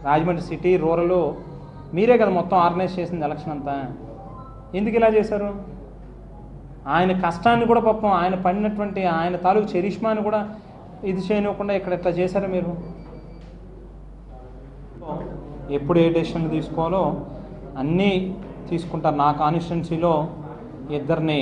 Rajahmundry city rural మీరే కదా మొత్తం ఆర్గనైజ్ చేసింది ఎలక్షన్ అంతా ఎందుకు ఇలా చేశారు ఆయన కష్టాన్ని కూడా పాపం ఆయన పడినటువంటి ఆయన తాలూకు చరిష్మాని కూడా ఇది చేయనివ్వకుండా ఇక్కడ ఇట్లా చేశారా మీరు ఎప్పుడు ఏ డెసిషన్ తీసుకోవాలో అన్నీ తీసుకుంటారు నా కాన్స్టిట్యున్సీలో ఇద్దరిని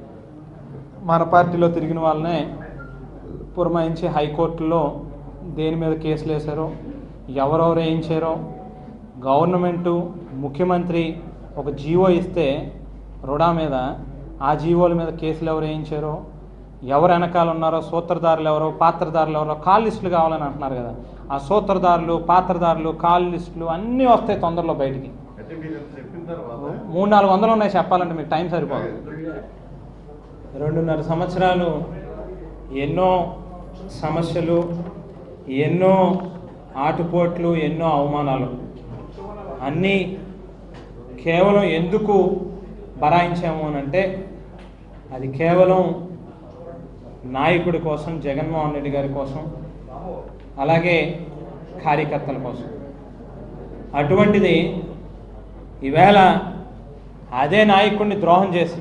మన పార్టీలో తిరిగిన వాళ్ళనే పురమాయించి హైకోర్టులో దేని మీద కేసులు వేశారో ఎవరెవరు ఏం చేయారో గవర్నమెంటు ముఖ్యమంత్రి ఒక జీవో ఇస్తే రుడా మీద ఆ జీవోల మీద కేసులు ఎవరు వేయించారో ఎవరు వెనకాల ఉన్నారో సూత్రధారులు ఎవరో పాత్రధారులు ఎవరో కాల్ లిస్టులు కావాలని అంటున్నారు కదా ఆ సూత్రధారులు పాత్రధారులు కాల్ లిస్టులు అన్నీ వస్తాయి తొందరలో బయటికి అంటే మీరు ఇంత చెప్పిన తర్వాత మూడు నాలుగు వందలు ఉన్నాయి చెప్పాలంటే మీకు టైం సరిపోదు రెండున్నర సంవత్సరాలు ఎన్నో సమస్యలు ఎన్నో ఆటుపోట్లు ఎన్నో అవమానాలు అన్నీ కేవలం ఎందుకు బరాయించాము అని అంటే అది కేవలం నాయకుడి కోసం జగన్మోహన్ రెడ్డి గారి కోసం అలాగే కార్యకర్తల కోసం అటువంటిది ఈవేళ అదే నాయకుడిని ద్రోహం చేసి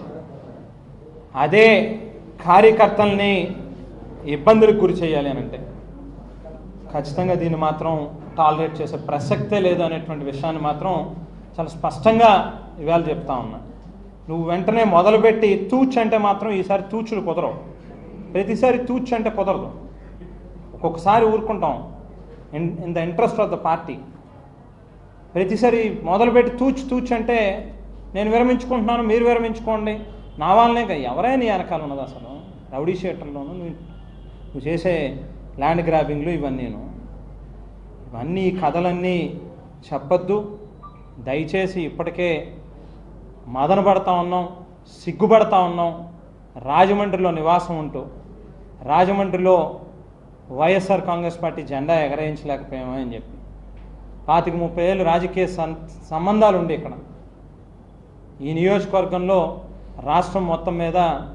అదే కార్యకర్తల్ని ఇబ్బందులకు గురి చేయాలి అని అంటే ఖచ్చితంగా దీన్ని మాత్రం టాలరేట్ చేసే ప్రసక్తే లేదు అనేటువంటి విషయాన్ని మాత్రం చాలా స్పష్టంగా ఇవాళ చెప్తా ఉన్నా నువ్వు వెంటనే మొదలుపెట్టి తూచ్ అంటే మాత్రం ఈసారి తూచులు కుదరవు ప్రతిసారి తూచ్ అంటే కుదరదు ఒక్కొక్కసారి ఊరుకుంటాం in in the interest of the party ప్రతిసారి మొదలుపెట్టి తూచు తూచు అంటే నేను విరమించుకుంటున్నాను మీరు విరమించుకోండి నా వాళ్ళనే కదా ఎవరైనా నీ వెనకాల ఉన్నది అసలు రౌడీ షీటర్లోను నువ్వు నువ్వు చేసే ల్యాండ్ గ్రాబింగ్లు ఇవన్నీను ఇవన్నీ ఈ కథలన్నీ చెప్పొద్దు దయచేసి ఇప్పటికే మదన పడతా ఉన్నాం సిగ్గుపడతా ఉన్నాం రాజమండ్రిలో నివాసం ఉంటూ రాజమండ్రిలో వైఎస్ఆర్ కాంగ్రెస్ పార్టీ జెండా ఎగరేయించలేకపోయామా అని చెప్పి పాతిక ముప్పై ఏళ్ళు రాజకీయ సం సంబంధాలు ఉండే ఇక్కడ ఈ నియోజకవర్గంలో రాష్ట్రం మొత్తం మీద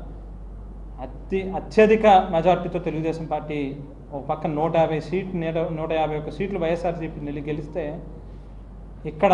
అతి అత్యధిక మెజార్టీతో తెలుగుదేశం పార్టీ ఒక పక్క నూట యాభై సీట్ నూట నూట యాభై ఒక్క సీట్లు వైఎస్ఆర్సీపీ నిలి గెలిస్తే ఇక్కడ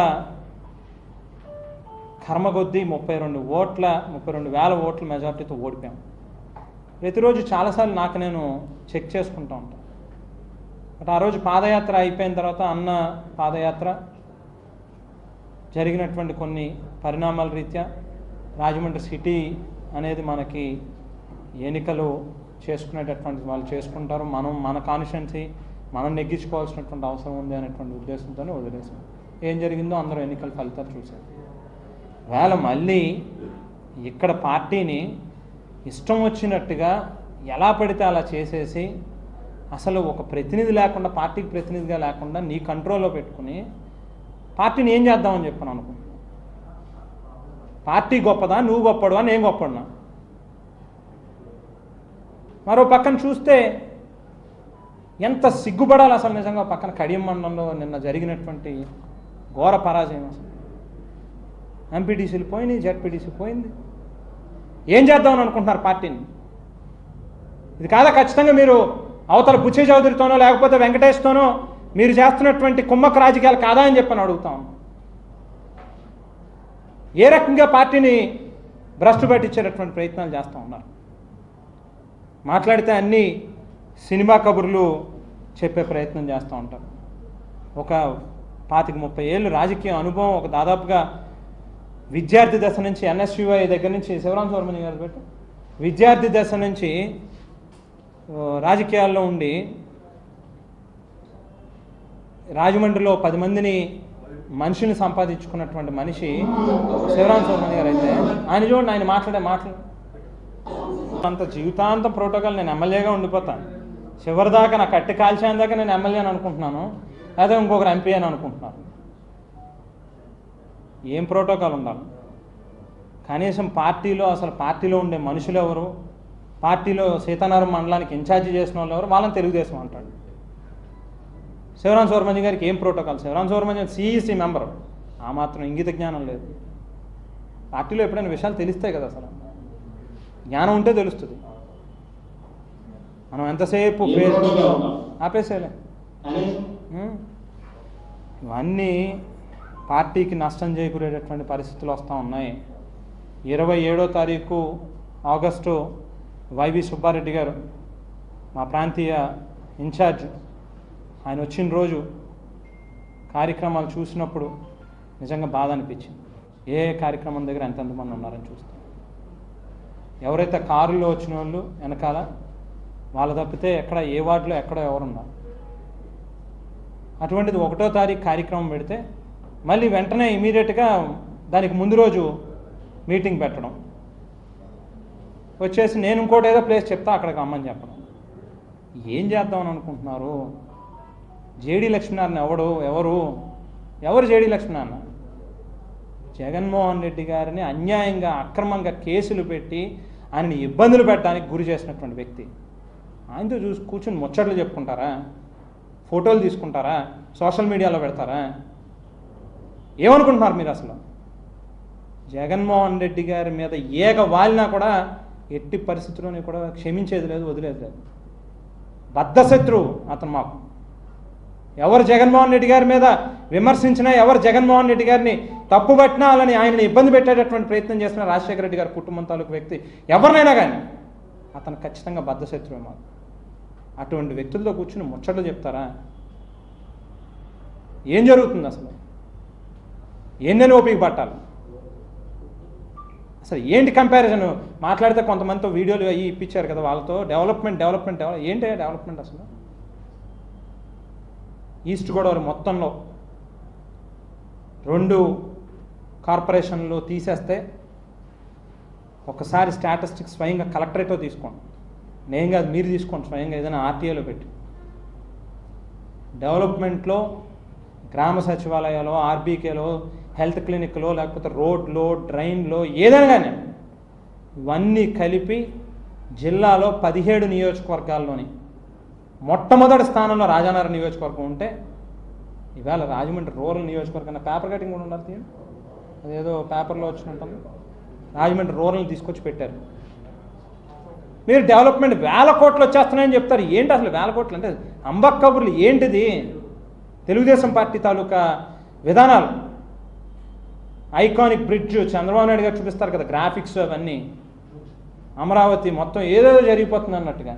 కర్మ కొద్దీ ముప్పై రెండు ఓట్ల ముప్పై రెండు వేల ఓట్ల మెజార్టీతో ఓడిపోయాం ప్రతిరోజు చాలాసార్లు నాకు నేను చెక్ చేసుకుంటూ ఉంటాను బట్ ఆ రోజు పాదయాత్ర అయిపోయిన తర్వాత అన్న పాదయాత్ర జరిగినటువంటి కొన్ని పరిణామాల రీత్యా రాజమండ్రి సిటీ అనేది మనకి ఎన్నికలు చేసుకునేటటువంటి వాళ్ళు చేసుకుంటారు మనం మన కాన్స్టిట్యున్సీ మనం నెగ్గించుకోవాల్సినటువంటి అవసరం ఉంది అనేటువంటి ఉద్దేశంతోనే వదిలేసాం ఏం జరిగిందో అందరూ ఎన్నికల ఫలితాలు చూశారు వేళ మళ్ళీ ఇక్కడ పార్టీని ఇష్టం వచ్చినట్టుగా ఎలా పడితే అలా చేసేసి అసలు ఒక ప్రతినిధి లేకుండా పార్టీకి ప్రతినిధిగా లేకుండా నీ కంట్రోల్లో పెట్టుకుని పార్టీని ఏం చేద్దామని చెప్పాను అనుకుంటున్నాను పార్టీ గొప్పదా నువ్వు గొప్పడువా నేను గొప్పడునా మరో పక్కన చూస్తే ఎంత సిగ్గుపడాలి అసలు నిజంగా పక్కన కడియం మండలంలో నిన్న జరిగినటువంటి ఘోర పరాజయం అసలు ఎంపీటీసీలు పోయినాయి జెడ్పీటీసీ పోయింది ఏం చేద్దామని అనుకుంటున్నారు పార్టీని ఇది కాదా ఖచ్చితంగా మీరు అవతల బుచ్చే చౌదరితోనో లేకపోతే వెంకటేష్తోనో మీరు చేస్తున్నటువంటి కుమ్మక్క రాజకీయాలు కాదా అని చెప్పని అడుగుతాం ఏ రకంగా పార్టీని భ్రష్టు పట్టించేటటువంటి ప్రయత్నాలు చేస్తూ ఉన్నారు మాట్లాడితే అన్ని సినిమా కబుర్లు చెప్పే ప్రయత్నం చేస్తూ ఉంటారు ఒక పాతిక ముప్పై ఏళ్ళు రాజకీయ అనుభవం ఒక దాదాపుగా విద్యార్థి దశ నుంచి ఎన్ఎస్యుఐ దగ్గర నుంచి శివరాం సుబ్రహ్మణ్యం గారు పెట్టు విద్యార్థి దశ నుంచి ఆ, రాజకీయాల్లో ఉండి రాజమండ్రిలో పది మందిని మనిషిని సంపాదించుకున్నటువంటి మనిషి శివరాం సుబ్రహ్మణ్యం గారు అయితే ఆయన చూడండి ఆయన మాట్లాడే మాటలు అంత జీవితాంతం ప్రోటోకాల్ నేను ఎమ్మెల్యేగా ఉండిపోతాను చివరిదాకా నా కట్టి కాల్చేందాకా దాకా నేను ఎమ్మెల్యే అని అనుకుంటున్నాను లేదా ఇంకొకరు ఎంపీ అని అనుకుంటున్నాను ఏం ప్రోటోకాల్ ఉండాలి కనీసం పార్టీలో అసలు పార్టీలో ఉండే మనుషులు ఎవరు పార్టీలో సీతారాం మండలానికి ఇన్ఛార్జి చేసిన వాళ్ళు ఎవరు వాళ్ళని తెలుగుదేశం అంటాడు శివరాం సుబ్రహ్మణ్యం గారికి ఏం protocol Sivaram Subrahmanyam CEC member ఆ మాత్రం ఇంగిత జ్ఞానం లేదు పార్టీలో ఎప్పుడైనా విషయాలు తెలుస్తాయి కదా అసలు జ్ఞానం ఉంటే తెలుస్తుంది మనం ఎంతసేపు ఏ ఫేస్బుక్ ప్రోటోకాల్ ఉందా? ఆపేసేలే కనీసం ఉం? ఇవన్నీ పార్టీకి నష్టం చేకూరేటటువంటి పరిస్థితులు వస్తూ ఉన్నాయి ఇరవై ఏడో తారీఖు ఆగస్టు వైవి సుబ్బారెడ్డి గారు మా ప్రాంతీయ ఇన్ఛార్జ్ ఆయన వచ్చిన రోజు కార్యక్రమాలు చూసినప్పుడు నిజంగా బాధ అనిపించింది ఏ కార్యక్రమం దగ్గర ఎంతెంతమంది ఉన్నారని చూస్తాం ఎవరైతే కారులో వచ్చిన వాళ్ళు వెనకాల వాళ్ళు తప్పితే ఎక్కడ ఏ వార్డులో ఎక్కడ ఎవరున్నారు అటువంటిది ఒకటో తారీఖు కార్యక్రమం పెడితే మళ్ళీ వెంటనే ఇమీడియట్గా దానికి ముందు రోజు మీటింగ్ పెట్టడం వచ్చేసి నేను ఇంకోటి ఏదో ప్లేస్ చెప్తా అక్కడికి రమ్మని చెప్పడం ఏం చేద్దామని అనుకుంటున్నారు జేడి లక్ష్మీనారాయణ ఎవడు ఎవరు ఎవరు జేడి లక్ష్మీనారాయణ జగన్మోహన్ రెడ్డి గారిని అన్యాయంగా అక్రమంగా కేసులు పెట్టి ఆయనని ఇబ్బందులు పెట్టడానికి గురి చేసినటువంటి వ్యక్తి ఆయనతో చూసి కూర్చొని ముచ్చట్లు చెప్పుకుంటారా ఫోటోలు తీసుకుంటారా సోషల్ మీడియాలో పెడతారా ఏమనుకుంటున్నారు మీరు అసలు జగన్మోహన్ రెడ్డి గారి మీద ఏక వాలినా కూడా ఎట్టి పరిస్థితుల్లోని కూడా క్షమించేది లేదు వదిలేదు లేదు బద్ధశత్రువు అతను మాకు ఎవరు జగన్మోహన్ రెడ్డి గారి మీద విమర్శించినా ఎవరు జగన్మోహన్ రెడ్డి గారిని తప్పుపట్టినా అలాని ఆయనని ఇబ్బంది పెట్టేటటువంటి ప్రయత్నం చేసిన రాజశేఖర రెడ్డి గారి కుటుంబం తాలూకు వ్యక్తి ఎవరినైనా కానీ అతను ఖచ్చితంగా బద్ధశత్రువే మాకు అటువంటి వ్యక్తులతో కూర్చుని ముచ్చట్లు చెప్తారా ఏం జరుగుతుంది అసలు ఎన్నెన్ని ఓపిక పట్టాలి అసలు ఏంటి కంపారిజన్ మాట్లాడితే కొంతమందితో వీడియోలు అయ్యి ఇప్పించారు కదా వాళ్ళతో డెవలప్మెంట్ డెవలప్మెంట్ డెవలప్ ఏంటి డెవలప్మెంట్ అసలు ఈస్ట్ గోదావరి మొత్తంలో రెండు కార్పొరేషన్లు తీసేస్తే ఒకసారి స్టాటిస్టిక్స్ స్వయంగా కలెక్టరేట్లో తీసుకోండి నేను కాదు మీరు తీసుకోండి స్వయంగా ఏదైనా ఆర్టీఏలో పెట్టి డెవలప్మెంట్లో గ్రామ సచివాలయాలు ఆర్బీకేలో హెల్త్ క్లినిక్లో లేకపోతే రోడ్లో డ్రైన్లో ఏదైనా కానీ ఇవన్నీ కలిపి జిల్లాలో పదిహేడు నియోజకవర్గాల్లోని మొట్టమొదటి స్థానంలో రాజానగరం నియోజకవర్గం ఉంటే ఇవాళ రాజమండ్రి రూరల్ నియోజకవర్గం పేపర్ కటింగ్ కూడా ఉండాలి తీయండి అదేదో పేపర్లో వచ్చినట్టుంది రాజమండ్రి రూరల్ తీసుకొచ్చి పెట్టారు మీరు డెవలప్మెంట్ వేల కోట్లు వచ్చేస్తున్నాయని చెప్తారు ఏంటి అసలు వేల కోట్లు అంటే అంబక్ కబుర్లు ఏంటిది తెలుగుదేశం పార్టీ తాలూకా విధానాలు ఐకానిక్ బ్రిడ్జ్ చంద్రబాబు నాయుడు గారు చూపిస్తారు కదా గ్రాఫిక్స్ అవన్నీ అమరావతి మొత్తం ఏదేదో జరిగిపోతుంది అన్నట్టుగా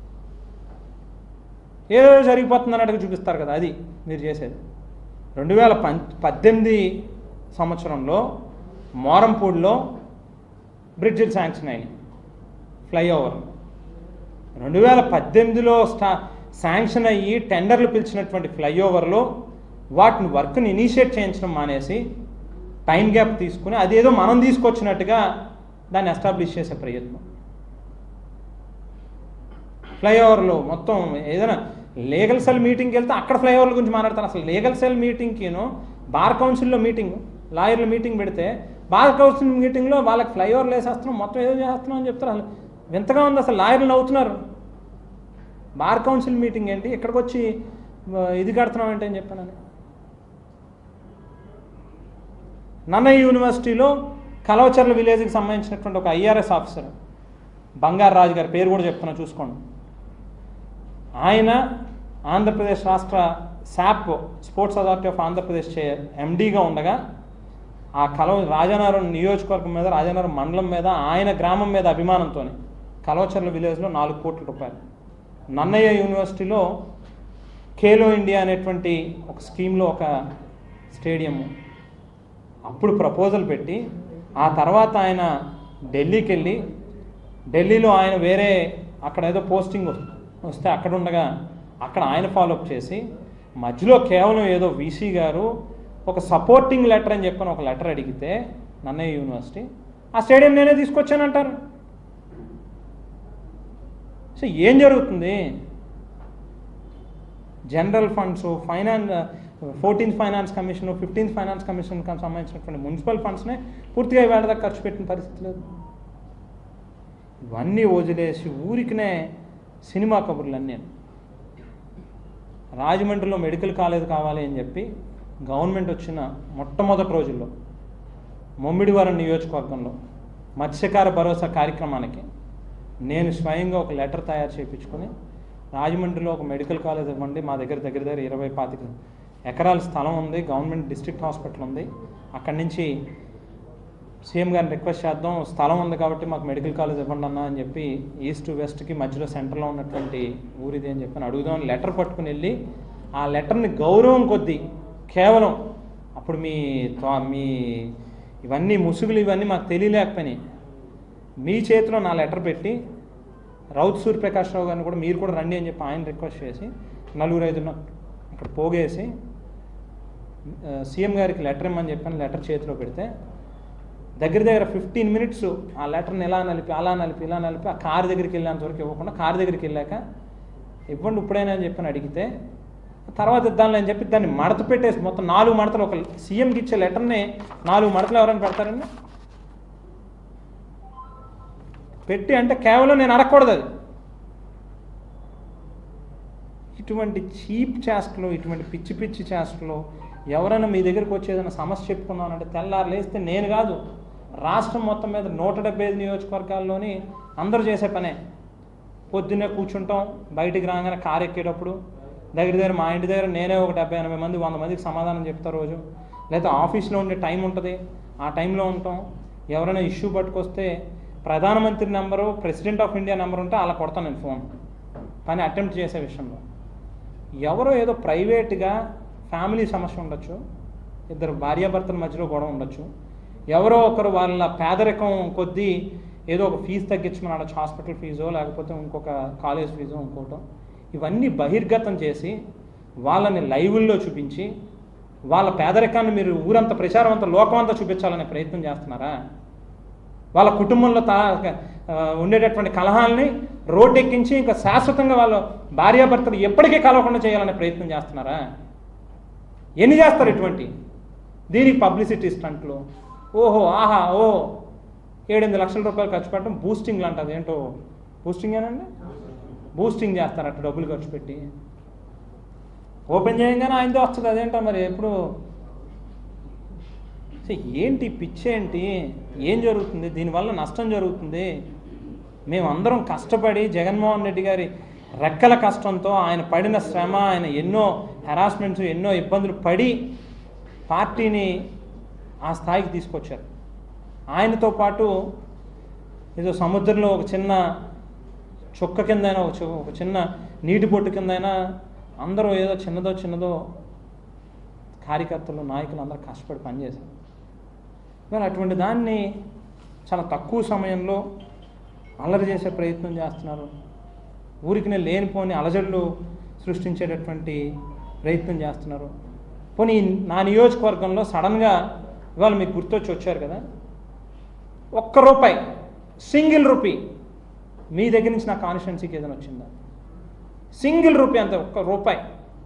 ఏదో జరిగిపోతుంది అన్నట్టుగా చూపిస్తారు కదా అది మీరు చేసేది రెండు వేల పం పద్దెనిమిది సంవత్సరంలో మోరంపూడిలో బ్రిడ్జిలు శాంక్షన్ అయినాయి ఫ్లైఓవర్ రెండు వేల పద్దెనిమిదిలో స్టా శాంక్షన్ అయ్యి టెండర్లు పిలిచినటువంటి ఫ్లైఓవర్లో వాటిని వర్క్ని ఇనిషియేట్ చేయించడం మానేసి టైం గ్యాప్ తీసుకుని అదేదో మనం తీసుకొచ్చినట్టుగా దాన్ని ఎస్టాబ్లిష్ చేసే ప్రయత్నం ఫ్లైఓవర్లో మొత్తం ఏదైనా లీగల్ సెల్ మీటింగ్కి వెళ్తే అక్కడ ఫ్లైఓవర్ల గురించి మాట్లాడతారు అసలు లీగల్ సెల్ మీటింగ్కిను బార్ కౌన్సిల్లో మీటింగ్ లాయర్ల మీటింగ్ పెడితే బార్ కౌన్సిల్ మీటింగ్లో వాళ్ళకి ఫ్లైఓవర్లు వేసేస్తున్నాం మొత్తం ఏదో చేస్తున్నాం అని చెప్తారు అసలు వింతగా ఉంది అసలు లాయర్లు నవ్వుతున్నారు బార్ కౌన్సిల్ మీటింగ్ ఏంటి ఇక్కడికి వచ్చి ఆ, ఇది కడుతున్నాం ఏంటి అని చెప్పానని నన్నయ్య యూనివర్సిటీలో కలవచర్ల విలేజ్కి సంబంధించినటువంటి ఒక ఐఆర్ఎస్ ఆఫీసర్ బంగారు రాజు గారి పేరు కూడా చెప్తున్నా చూసుకోండి ఆయన ఆంధ్రప్రదేశ్ రాష్ట్ర SAAP sports authority of Andhra Pradesh చే ఎండీగా ఉండగా ఆ కలవ రాజానగరం నియోజకవర్గం మీద రాజానగరం మండలం మీద ఆయన గ్రామం మీద అభిమానంతో కలవచర్ల విలేజ్లో నాలుగు కోట్ల రూపాయలు నన్నయ్య యూనివర్సిటీలో ఖేలో ఇండియా అనేటువంటి ఒక స్కీమ్లో ఒక స్టేడియము అప్పుడు ప్రపోజల్ పెట్టి ఆ తర్వాత ఆయన ఢిల్లీకి వెళ్ళి ఢిల్లీలో ఆయన వేరే అక్కడ ఏదో పోస్టింగ్ వస్- వస్తే అక్కడ ఉండగా అక్కడ ఆయన ఫాలోఅప్ చేసి మధ్యలో కేవలం ఏదో వీసీ గారు ఒక సపోర్టింగ్ లెటర్ అని చెప్పని ఒక లెటర్ అడిగితే నన్నయ్య యూనివర్సిటీ ఆ స్టేడియం నేనే తీసుకొచ్చానంటారు సో ఏం జరుగుతుంది general funds finance fourteenth finance commission fifteenth finance commission సంబంధించినటువంటి మున్సిపల్ ఫండ్స్నే పూర్తిగా ఇవాళ దాకా ఖర్చు పెట్టిన పరిస్థితి లేదు ఇవన్నీ వదిలేసి ఊరికినే సినిమా కబుర్లన్నీ రాజమండ్రిలో మెడికల్ కాలేజ్ కావాలి అని చెప్పి గవర్నమెంట్ వచ్చిన మొట్టమొదటి రోజుల్లో మొమ్మిడివరం నియోజకవర్గంలో మత్స్యకార భరోసా కార్యక్రమానికి నేను స్వయంగా ఒక లెటర్ తయారు చేయించుకొని రాజమండ్రిలో ఒక మెడికల్ కాలేజ్ ఇవ్వండి మా దగ్గర దగ్గర దగ్గర ఇరవై పాతిక ఎకరాల స్థలం ఉంది గవర్నమెంట్ డిస్ట్రిక్ట్ హాస్పిటల్ ఉంది అక్కడి నుంచి సీఎం గారిని రిక్వెస్ట్ చేద్దాం స్థలం ఉంది కాబట్టి మాకు మెడికల్ కాలేజ్ ఇవ్వండి అన్న అని చెప్పి ఈస్ట్ వెస్ట్కి మధ్యలో సెంటర్లో ఉన్నటువంటి ఊరిది అని చెప్పి అడుగుదాం లెటర్ పట్టుకుని వెళ్ళి ఆ లెటర్ని గౌరవం కొద్దీ కేవలం అప్పుడు మీ త్వ- మీ ఇవన్నీ ముసుగులు ఇవన్నీ మాకు తెలియలేకపోయినాయి మీ చేతిలో నా లెటర్ పెట్టి రౌత్ సూర్యప్రకాష్ రావు గారిని కూడా మీరు కూడా రండి అని చెప్పి ఆయన రిక్వెస్ట్ చేసి నలుగురు ఐదున్న ఇక్కడ పోగేసి ఆ, సీఎం గారికి లెటర్ ఇమ్మని చెప్పాను లెటర్ చేతిలో పెడితే దగ్గర దగ్గర ఫిఫ్టీన్ మినిట్స్ ఆ లెటర్ని ఎలా నలిపి అలా నలిపి ఇలా నలిపి ఆ కారు దగ్గరికి వెళ్ళేంత వరకు ఇవ్వకుండా కారు దగ్గరికి వెళ్ళాక ఇవ్వండి ఇప్పుడైనా అని చెప్పని అడిగితే తర్వాత ఇద్దాంలే అని చెప్పి దాన్ని మడత పెట్టేసి మొత్తం నాలుగు మడతలు ఒక సీఎంకి ఇచ్చే లెటర్ని నాలుగు మడతలు ఎవరైనా పెడతారండి పెట్టి అంటే కేవలం నేను అడగకూడదు అది ఇటువంటి చీప్ చేష్టలు ఇటువంటి పిచ్చి పిచ్చి చేష్టలు ఎవరైనా మీ దగ్గరికి వచ్చి ఏదైనా సమస్య చెప్పుకుందాం అంటే తెల్లారు లేస్తే నేను కాదు రాష్ట్రం మొత్తం మీద నూట డెబ్బై ఐదు నియోజకవర్గాల్లోని అందరూ చేసే పనే పొద్దున్నే కూర్చుంటాం బయటికి రాగానే కారు ఎక్కేటప్పుడు దగ్గర దగ్గర మా ఇంటి దగ్గర నేనే ఒక డెబ్బై ఎనభై మంది వంద మందికి సమాధానం చెప్తా రోజు లేదా ఆఫీస్లో ఉండే టైం ఉంటుంది ఆ టైంలో ఉంటాం ఎవరైనా ఇష్యూ పట్టుకొస్తే ప్రధానమంత్రి number president of India number ఉంటే అలా కొడతాను నేను ఫోన్ పని అటెంప్ట్ చేసే విషయంలో ఎవరో ఏదో ప్రైవేట్గా ఫ్యామిలీ సమస్య ఉండొచ్చు ఇద్దరు భార్యాభర్తల మధ్యలో గొడవ ఉండొచ్చు ఎవరో ఒకరు వాళ్ళ పేదరికం కొద్దీ ఏదో ఒక ఫీజు తగ్గించమని అడొచ్చు హాస్పిటల్ ఫీజో లేకపోతే ఇంకొక కాలేజ్ ఫీజో ఇంకోటో ఇవన్నీ బహిర్గతం చేసి వాళ్ళని లైవ్ల్లో చూపించి వాళ్ళ పేదరికాన్ని మీరు ఊరంతా ప్రచారం అంతా లోకం అంతా చూపించాలనే ప్రయత్నం చేస్తున్నారా వాళ్ళ కుటుంబంలో తా ఆ, ఉండేటటువంటి కలహాలని రోడ్డెక్కించి ఇంకా శాశ్వతంగా వాళ్ళ భార్యాభర్తలు ఎప్పటికీ కలవకుండా చేయాలనే ప్రయత్నం చేస్తున్నారా ఎన్ని చేస్తారు ఇటువంటి దీనికి పబ్లిసిటీ స్టంట్లు ఓహో ఆహా ఓ ఏడెనిమిది లక్షల రూపాయలు ఖర్చు పెట్టడం బూస్టింగ్ అంటది ఏంటో బూస్టింగ్ ఏనండి బూస్టింగ్ చేస్తారు అట్లా డబ్బులు ఖర్చు పెట్టి ఓపెన్ చేయగానే ఆయనతో వస్తుంది అదేంటో మరి ఎప్పుడు అసలు ఏంటి పిచ్చి ఏంటి ఏం జరుగుతుంది దీనివల్ల నష్టం జరుగుతుంది మేమందరం కష్టపడి జగన్మోహన్ రెడ్డి గారి రెక్కల కష్టంతో ఆయన పడిన శ్రమ ఆయన ఎన్నో హెరాస్మెంట్స్ ఎన్నో ఇబ్బందులు పడి పార్టీని ఆ స్థాయికి తీసుకొచ్చారు ఆయనతో పాటు ఏదో సముద్రంలో ఒక చిన్న చుక్క కిందైనా ఒక చి- ఒక చిన్న నీటి బొట్టు కిందైనా అందరూ ఏదో చిన్నదో చిన్నదో కార్యకర్తలు నాయకులు అందరూ కష్టపడి పనిచేశారు మరి అటువంటి దాన్ని చాలా తక్కువ సమయంలో అల్లరి చేసే ప్రయత్నం చేస్తున్నారు ఊరికి లేనిపోని అలజడులు సృష్టించేటటువంటి ప్రయత్నం చేస్తున్నారు పోనీ నా నియోజకవర్గంలో సడన్గా ఇవాళ మీకు గుర్తొచ్చి వచ్చారు కదా ఒక్క రూపాయి సింగిల్ రూపీ మీ దగ్గర నుంచి నా కాన్స్టిట్యున్సీకి ఏదైనా వచ్చిందా సింగిల్ రూపీ అంతే ఒక్క రూపాయి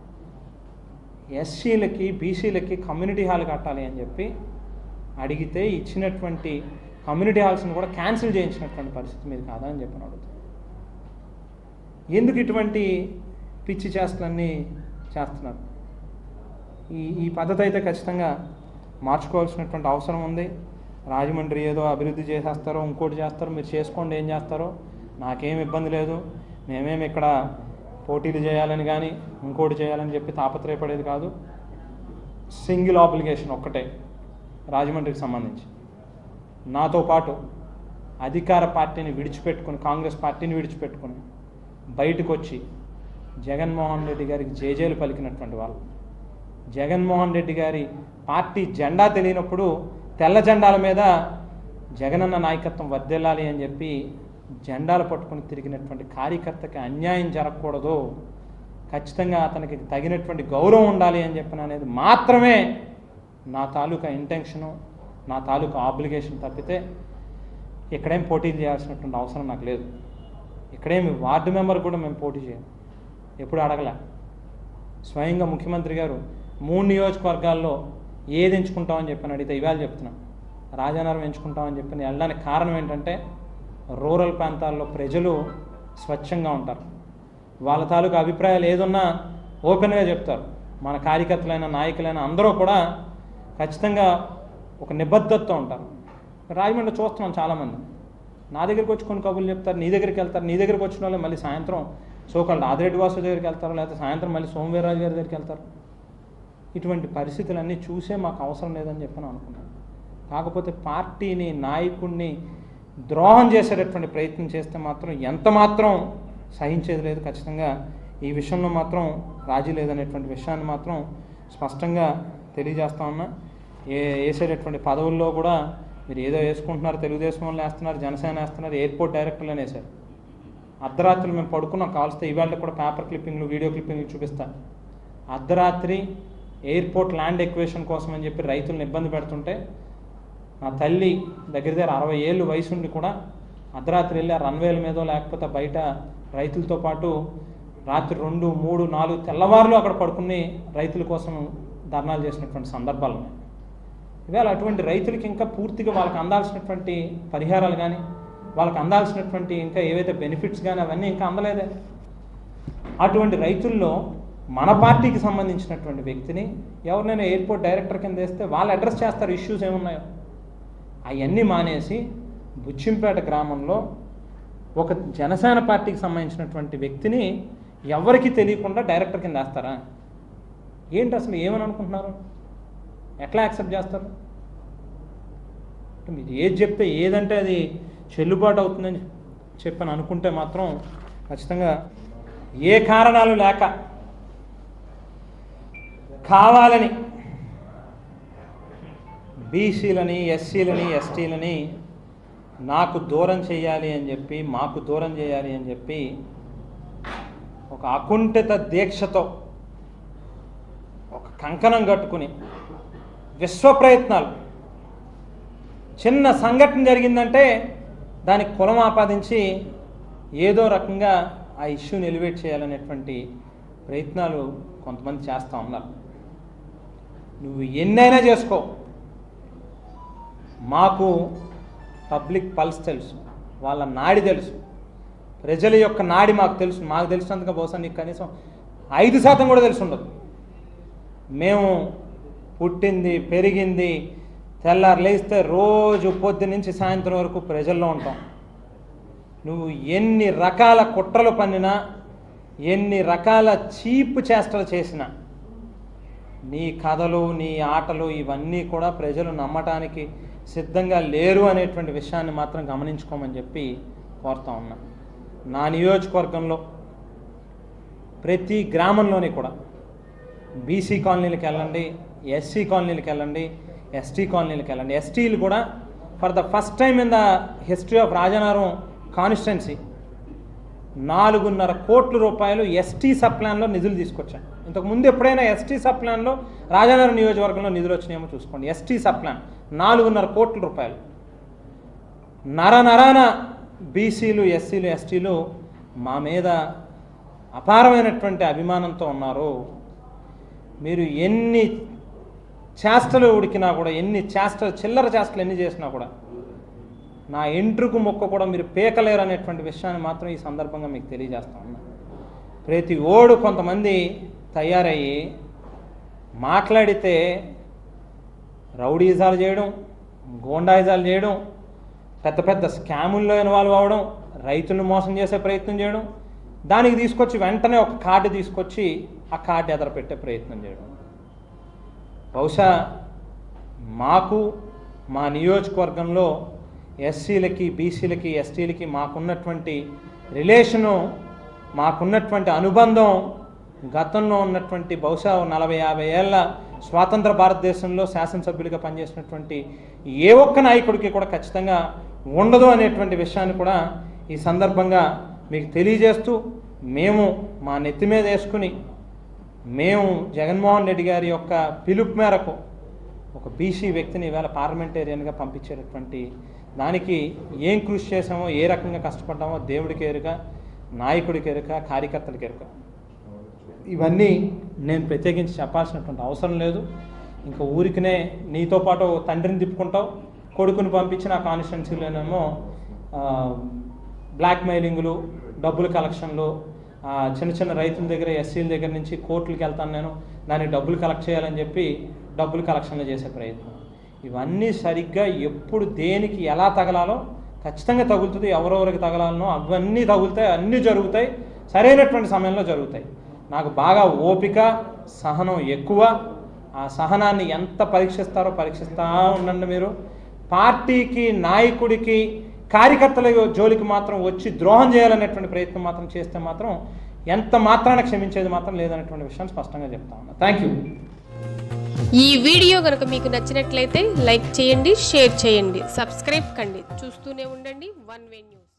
ఎస్సీలకి బీసీలకి కమ్యూనిటీ హాల్ కట్టాలి అని చెప్పి అడిగితే ఇచ్చినటువంటి కమ్యూనిటీ హాల్స్ని కూడా క్యాన్సిల్ చేయించినటువంటి పరిస్థితి మీద కాదా అని చెప్పి అడుగుతాను ఎందుకు ఇటువంటి పిచ్చి చేష్టలన్నీ చేస్తున్నారు ఈ ఈ పద్ధతి అయితే ఖచ్చితంగా మార్చుకోవాల్సినటువంటి అవసరం ఉంది రాజమండ్రి ఏదో అభివృద్ధి చేసేస్తారో ఇంకోటి చేస్తారో మీరు చేసుకోండి ఏం చేస్తారో నాకేం ఇబ్బంది లేదు మేమేమి ఇక్కడ పోటీలు చేయాలని కానీ ఇంకోటి చేయాలని చెప్పి తాపత్రయపడేది కాదు సింగిల్ ఆబ్లిగేషన్ ఒక్కటే రాజమండ్రికి సంబంధించి నాతో పాటు అధికార పార్టీని విడిచిపెట్టుకుని కాంగ్రెస్ పార్టీని విడిచిపెట్టుకుని బయటకు వచ్చి జగన్మోహన్ రెడ్డి గారికి జేజేలు పలికినటువంటి వాళ్ళు జగన్మోహన్ రెడ్డి గారి పార్టీ జెండా తెలియనప్పుడు తెల్ల జెండాల మీద జగనన్న నాయకత్వం వర్దెల్లాలి అని చెప్పి జెండాలు పట్టుకుని తిరిగినటువంటి కార్యకర్తకి అన్యాయం జరగకూడదు ఖచ్చితంగా అతనికి తగినటువంటి గౌరవం ఉండాలి అని చెప్పిన అనేది మాత్రమే నా తాలూకా ఇంటెన్షను నా తాలూకా ఆబ్లిగేషన్ తప్పితే ఇక్కడేం పోటీ చేయాల్సినటువంటి అవసరం నాకు లేదు ఇక్కడేమి వార్డు మెంబర్ కూడా మేము పోటీ చేయం ఎప్పుడు అడగలే స్వయంగా ముఖ్యమంత్రి గారు మూడు నియోజకవర్గాల్లో ఏది ఎంచుకుంటామని చెప్పని అడిగితే ఇవాళ చెప్తున్నా రాజానగరం ఎంచుకుంటామని చెప్పిన వెళ్ళడానికి కారణం ఏంటంటే రూరల్ ప్రాంతాల్లో ప్రజలు స్వచ్ఛంగా ఉంటారు వాళ్ళ తాలూకా అభిప్రాయాలు ఏదున్నా ఓపెన్గా చెప్తారు మన కార్యకర్తలైన నాయకులైన అందరూ కూడా ఖచ్చితంగా ఒక నిబద్ధతతో ఉంటారు రాజమండ్రి చూస్తున్నాం చాలామంది నా దగ్గరికి వచ్చి కొన్ని కబుర్లు చెప్తారు నీ దగ్గరికి వెళ్తారు నీ దగ్గరికి వచ్చిన వాళ్ళు మళ్ళీ సాయంత్రం సోకాళ్ళు ఆదిరెడ్డి వాసు దగ్గరికి వెళ్తారు లేకపోతే సాయంత్రం మళ్ళీ సోమవీర్రాజు గారి దగ్గరికి వెళ్తారు ఇటువంటి పరిస్థితులన్నీ చూసే మాకు అవసరం లేదని చెప్పి అనుకున్నాను కాకపోతే పార్టీని నాయకుడిని ద్రోహం చేసేటటువంటి ప్రయత్నం చేస్తే మాత్రం ఎంత మాత్రం సహించేది లేదు ఖచ్చితంగా ఈ విషయంలో మాత్రం రాజీ లేదనేటువంటి విషయాన్ని మాత్రం స్పష్టంగా తెలియజేస్తా ఉన్నా ఏ వేసేటటువంటి పదవుల్లో కూడా మీరు ఏదో వేసుకుంటున్నారు తెలుగుదేశం వాళ్ళు వేస్తున్నారు జనసేన వేస్తున్నారు ఎయిర్పోర్ట్ డైరెక్టర్లు వేశారు అర్ధరాత్రులు మేము పడుకున్నాం కావాల్స్తే ఇవాళ కూడా పేపర్ క్లిప్పింగ్లు వీడియో క్లిప్పింగ్లు చూపిస్తాను అర్ధరాత్రి ఎయిర్పోర్ట్ ల్యాండ్ ఎక్వేషన్ కోసం అని చెప్పి రైతులను ఇబ్బంది పెడుతుంటే నా తల్లి దగ్గర దగ్గర అరవై ఏళ్ళు వయసుండి కూడా అర్ధరాత్రి వెళ్ళి ఆ రన్వేల మీదో లేకపోతే బయట రైతులతో పాటు రాత్రి రెండు మూడు నాలుగు తెల్లవారులు అక్కడ పడుకుని రైతుల కోసం ధర్నాలు చేసినటువంటి సందర్భాలు ఉన్నాయి ఇవాళ అటువంటి రైతులకి ఇంకా పూర్తిగా వాళ్ళకి అందాల్సినటువంటి పరిహారాలు కానీ వాళ్ళకి అందాల్సినటువంటి ఇంకా ఏవైతే బెనిఫిట్స్ కానీ అవన్నీ ఇంకా అందలేదే అటువంటి రైతుల్లో మన పార్టీకి సంబంధించినటువంటి వ్యక్తిని ఎవరినైనా ఎయిర్పోర్ట్ డైరెక్టర్ కింద వేస్తే వాళ్ళు అడ్రస్ చేస్తారు ఇష్యూస్ ఏమున్నాయో అవన్నీ మానేసి బుచ్చింపేట గ్రామంలో ఒక జనసేన పార్టీకి సంబంధించినటువంటి వ్యక్తిని ఎవరికి తెలియకుండా డైరెక్టర్ కింద వేస్తారా ఏంటి అసలు ఏమని అనుకుంటున్నారు ఎట్లా యాక్సెప్ట్ చేస్తారు అంటే మీరు ఏది చెప్తే ఏదంటే అది చెల్లుబాటు అవుతుందని చెప్పని అనుకుంటే మాత్రం ఖచ్చితంగా ఏ కారణాలు లేక కావాలని బీసీలని ఎస్సీలని ఎస్టీలని నాకు దూరం చేయాలి అని చెప్పి మాకు దూరం చేయాలి అని చెప్పి ఒక అకుంఠిత దీక్షతో ఒక కంకణం కట్టుకుని విశ్వ ప్రయత్నాలు చిన్న సంఘటన జరిగిందంటే దానికి కులం ఆపాదించి ఏదో రకంగా ఆ ఇష్యూని ఎలివేట్ చేయాలనేటువంటి ప్రయత్నాలు కొంతమంది చేస్తూ ఉన్నారు నువ్వు ఎన్నైనా చేసుకో మాకు పబ్లిక్ పల్స్ తెలుసు వాళ్ళ నాడి తెలుసు ప్రజల యొక్క నాడి మాకు తెలుసు మాకు తెలిసినంతగా బహుశా నీకు కనీసం ఐదు శాతం కూడా తెలిసి ఉండదు మేము పుట్టింది పెరిగింది తెల్లారు లేస్తే రోజు పొద్దు నుంచి సాయంత్రం వరకు ప్రజల్లో ఉంటాం నువ్వు ఎన్ని రకాల కుట్రలు పన్నినా ఎన్ని రకాల చీప్ చేష్టలు చేసినా నీ కథలు నీ ఆటలు ఇవన్నీ కూడా ప్రజలు నమ్మటానికి సిద్ధంగా లేరు అనేటువంటి విషయాన్ని మాత్రం గమనించుకోమని చెప్పి కోరుతా ఉన్నా నా నియోజకవర్గంలో ప్రతి గ్రామంలోని కూడా బీసీ కాలనీలకు వెళ్ళండి ఎస్సీ కాలనీలకు వెళ్ళండి ఎస్టీ కాలనీలకు వెళ్ళండి ఎస్టీలు కూడా for the first time in the history of Rajanagaram constituency నాలుగున్నర కోట్ల రూపాయలు ఎస్టీ సప్లాన్లో నిధులు తీసుకొచ్చాను ఇంతకు ముందు ఎప్పుడైనా ఎస్టీ సప్లాన్లో రాజానగరం నియోజకవర్గంలో నిధులు వచ్చినాయేమో చూసుకోండి ఎస్టీ సప్లాన్ నాలుగున్నర కోట్ల రూపాయలు నర నరాన బీసీలు ఎస్సీలు ఎస్టీలు మా మీద అపారమైనటువంటి అభిమానంతో ఉన్నారు మీరు ఎన్ని చేష్టలు ఉడికినా కూడా ఎన్ని చేష్టలు చిల్లర చేష్టలు ఎన్ని చేసినా కూడా నా ఎంట్రుకు మొక్క కూడా మీరు పీకలేరు అనేటువంటి విషయాన్ని మాత్రం ఈ సందర్భంగా మీకు తెలియజేస్తా ఉన్నా ప్రతి ఓడు కొంతమంది తయారయ్యి మాట్లాడితే రౌడీజాలు చేయడం గోండాయిజాలు చేయడం పెద్ద పెద్ద స్కాముల్లో ఇన్వాల్వ్ అవ్వడం రైతులను మోసం చేసే ప్రయత్నం చేయడం దానికి తీసుకొచ్చి వెంటనే ఒక కార్డు తీసుకొచ్చి ఆ కార్డు ఎదర పెట్టే ప్రయత్నం చేయడం బహుశా మాకు మా నియోజకవర్గంలో ఎస్సీలకి బీసీలకి ఎస్టీలకి మాకున్నటువంటి రిలేషను మాకున్నటువంటి అనుబంధం గతంలో ఉన్నటువంటి బహుశా ఓ నలభై యాభై ఏళ్ళ స్వాతంత్ర భారతదేశంలో శాసనసభ్యులుగా పనిచేసినటువంటి ఏ ఒక్క నాయకుడికి కూడా ఖచ్చితంగా ఉండదు అనేటువంటి విషయాన్ని కూడా ఈ సందర్భంగా మీకు తెలియజేస్తూ మేము మా నెత్తి మీద వేసుకుని మేము జగన్మోహన్ రెడ్డి గారి యొక్క పిలుపు మేరకు ఒక బీసీ వ్యక్తిని ఈవేళ పార్లమెంటేరియన్గా పంపించేటటువంటి దానికి ఏం కృషి చేసామో ఏ రకంగా కష్టపడ్డామో దేవుడికి ఎరుక నాయకుడికి ఎరుక కార్యకర్తలకి ఎరుక ఇవన్నీ నేను ప్రత్యేకించి చెప్పాల్సినటువంటి అవసరం లేదు ఇంకా ఊరికినే నీతో పాటు తండ్రిని తిప్పుకుంటావు కొడుకుని పంపించి నా కాన్స్టిట్యున్సీలోనేమో బ్లాక్ మెయిలింగ్లు డబ్బుల కలెక్షన్లు ఆ, చిన్న చిన్న రైతుల దగ్గర ఎస్సీల దగ్గర నుంచి కోర్టులకు వెళ్తాను నేను దానికి డబ్బులు కలెక్ట్ చేయాలని చెప్పి డబ్బులు కలెక్షన్లు చేసే ప్రయత్నం ఇవన్నీ సరిగ్గా ఎప్పుడు దేనికి ఎలా తగలాలో ఖచ్చితంగా తగులుతుంది ఎవరెవరికి తగలాలనో అవన్నీ తగులుతాయి అన్నీ జరుగుతాయి సరైనటువంటి సమయంలో జరుగుతాయి నాకు బాగా ఓపిక సహనం ఎక్కువ ఆ సహనాన్ని ఎంత పరీక్షిస్తారో పరీక్షిస్తూ ఉండండి మీరు పార్టీకి నాయకుడికి కార్యకర్తల జోలికి మాత్రం వచ్చి ద్రోహం చేయాలనేటువంటి ప్రయత్నం మాత్రం చేస్తే మాత్రం ఎంత మాత్రాన క్షమించేది మాత్రం లేదనేటువంటి విషయాన్ని స్పష్టంగా చెప్తా ఉన్నా థ్యాంక్ యూ ఈ వీడియో కనుక మీకు నచ్చినట్లయితే లైక్ చేయండి షేర్ చేయండి సబ్స్క్రైబ్ కండి చూస్తూనే ఉండండి వన్ వే న్యూస్